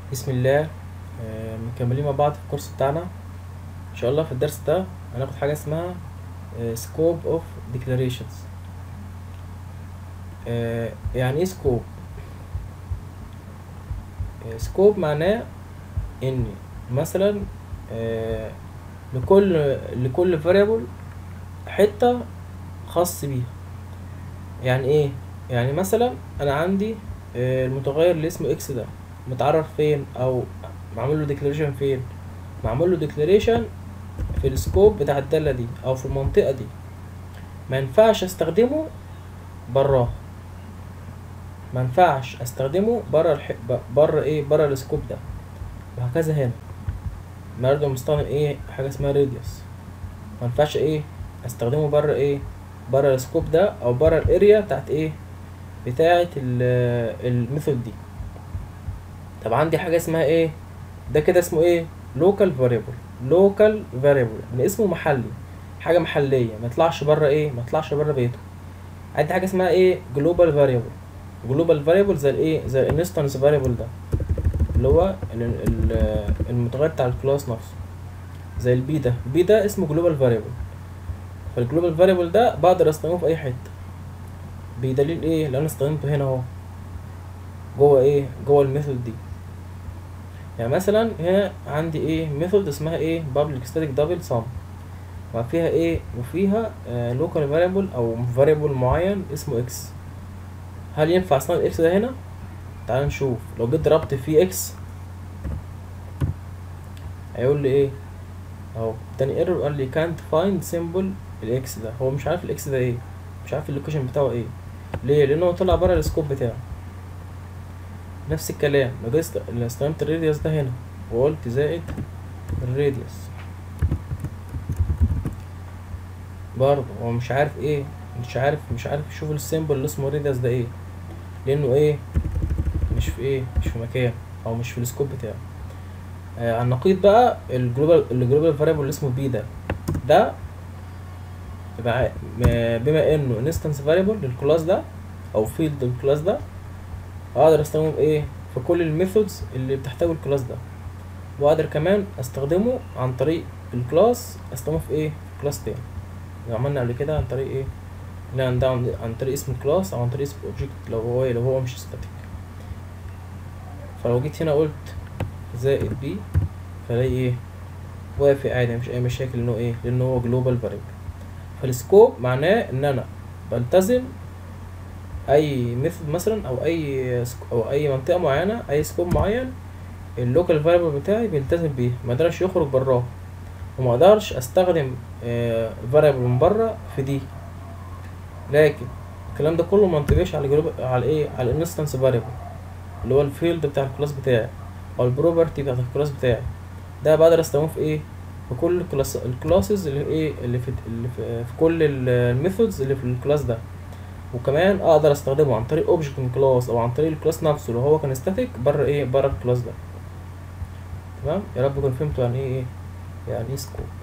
بسم الله آه، مكملين مع بعض في الكورس بتاعنا ان شاء الله في الدرس ده هناخد حاجه اسمها سكوب اوف declarations آه، يعني ايه سكوب سكوب معناه ان مثلا آه، لكل لكل variable حته خاص بيها يعني ايه يعني مثلا انا عندي آه، المتغير اللي اسمه اكس ده متعرف فين او معمول له ديكلاريشن فين معمول له ديكلاريشن في السكوب بتاع الدالة دي او في المنطقة دي ما ينفعش استخدمه براه ما ينفعش استخدمه بره الح... بره ايه بره السكوب ده وهكذا هنا برضه مستخدم ايه حاجة اسمها راديوس ما ينفعش ايه استخدمه بره ايه بره السكوب ده او بره الاريا بتاعت ايه بتاعت الميثود دي طب عندي حاجة اسمها ايه ده كده اسمه ايه local variable local variable من اسمه محلي حاجة محلية ما يطلعش بره ايه ما يطلعش بره بيته عندي حاجة اسمها ايه global variable global variable زي الايه زي الانستنس variable ده اللي هو ال- ال- المتغير بتاع الكلاس نفسه زي البي ده البي ده اسمه global variable فالجلوبال variable ده بقدر استخدمه في اي حتة بدليل ايه لان انا استخدمته هنا اهو جوه ايه جوه الميثود دي يعني مثلا هنا عندي ايه ميثود اسمها ايه public static double sum وفيها ايه وفيها آه local variable او variable معين اسمه x هل ينفع استخدم الاكس ده هنا تعال نشوف لو جيت ضربت فيه اكس هيقول لي ايه اهو تاني ايرور قال لي can't find symbol الاكس ده هو مش عارف الاكس ده ايه مش عارف اللوكيشن بتاعه ايه ليه لانه هو طلع بره السكوب بتاعه نفس الكلام لو جيت است- استخدمت الراديوس ده هنا وقلت زائد الراديوس برضه هو مش عارف ايه مش عارف مش عارف يشوف السيمبل اللي اسمه راديوس ده ايه لانه ايه مش في ايه مش في مكان او مش في السكوب بتاعه آه على النقيض بقى الجلوبال الجلوبال فاريبل اللي اسمه بي ده ده يبقى م- بما انه انستنس فاريبل للكلاس ده او فيلد للكلاس ده اقدر استخدمه بايه في كل الميثودز اللي بتحتوي الكلاس ده واقدر كمان استخدمه عن طريق الكلاس استخدمه في ايه في كلاس تاني زي ما عملنا قبل كده عن طريق ايه لا ده عن عن طريق اسم الكلاس او عن طريق اسم الاوبجكت لو هو لو هو مش ستاتيك فلو جيت هنا قلت زائد بي فلاقي ايه واقف عادي مفيش اي مشاكل انه ايه لانه هو جلوبال فاريبل فالسكوب معناه ان انا بلتزم اي ميثود مثلا او اي سك- او اي منطقه معينه اي سكوب معين اللوكال فاريبل بتاعي بيلتزم بيه ما يقدرش يخرج براه وما اقدرش استخدم فاريبل من بره في دي لكن الكلام ده كله ما ينطبقش على جروب على ايه على الانستنس فاريبل اللي هو الفيلد بتاع الكلاس بتاعي او البروبرتي بتاعت الكلاس بتاعي ده بقدر استخدمه في ايه في كل الكلاس الكلاسز اللي ايه اللي في اللي في, في كل الميثودز اللي في الكلاس ده وكمان اقدر استخدمه عن طريق اوبجكت من كلاس او عن طريق الكلاس نفسه لو هو كان ستاتيك بره ايه بره الكلاس ده تمام يا رب تكونوا فهمتوا يعني ايه ايه يعني ايه سكوب